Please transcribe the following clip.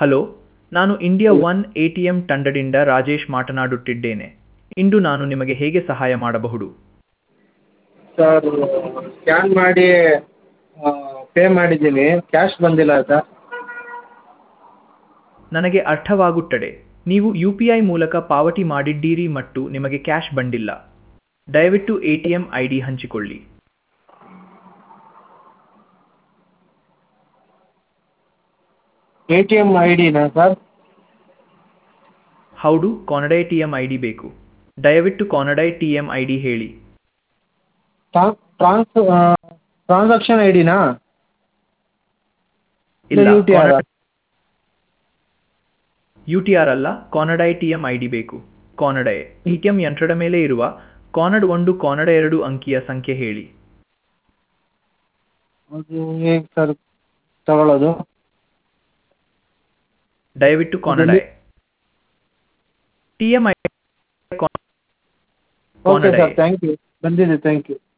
hello ನಾನು India one A T M ತಂಡದಿಂದ ರಾಜೇಶ್ ಮಾತನಾಡುತ್ತಿದ್ದೇನೆ ಇಂದು ನಾನು ನಿಮಗೆ ಹೇಗೆ ಸಹಾಯ ಮಾಡಬಹುದು ಸರ್ ಸ್ಕ್ಯಾನ್ ಮಾಡಿ ಪೇ ಮಾಡಿದ್ದೀನಿ ಕ್ಯಾಶ್ ಬಂದಿಲ್ಲ ಸರ್ ನನಗೆ ಅರ್ಥವಾಗುತ್ತದೆ ನೀವು ಯು ಪಿ ಐ ಮೂಲಕ ಪಾವತಿ ಮಾಡಿದ್ದೀರಿ ಮತ್ತು ನಿಮಗೆ ಕ್ಯಾಶ್ ಬಂದಿಲ್ಲ ದಯವಿಟ್ಟು A T M I D ಹಂಚಿಕೊಳ್ಳಿ ಎ ಟಿ ಎಮ್ ಐ ಡಿನಾ ಸರ್ ಹೌದು ಕಾನಡೈ ಟಿ ಎಂ ಐ ಡಿ ಬೇಕು ದಯವಿಟ್ಟು ಕಾನಡೈ ಟಿ ಎಂ ಐ ಡಿ ಹೇಳಿ ಟ್ರಾನ್ಸ್ ಟ್ರಾನ್ಸಾಕ್ಷನ್ ಐ ಡಿನಾ ಇಲ್ಲ U T R U T R ಅಲ್ಲ ಕಾನಡೈ ಟಿ ಎಂ ಐ ಡಿ ಬೇಕು ಕಾನಡೈ ಎ ಟಿ ಎಂ ಯಂತ್ರದ ಮೇಲೆ ಇರುವ ಕಾನಡ್ ಒಂದು ಕಾನಡ ಎರಡು ಅಂಕಿಯ ಸಂಖ್ಯೆ ಹೇಳಿ ಅದು ಹೇಗೆ ಸರ್ ತಗೊಳ್ಳೋದು ದಯವಿಟ್ಟು ಕಾನಡೈ T M I okay sir thank you ಬಂದಿದೆ ಥ್ಯಾಂಕ್ ಯು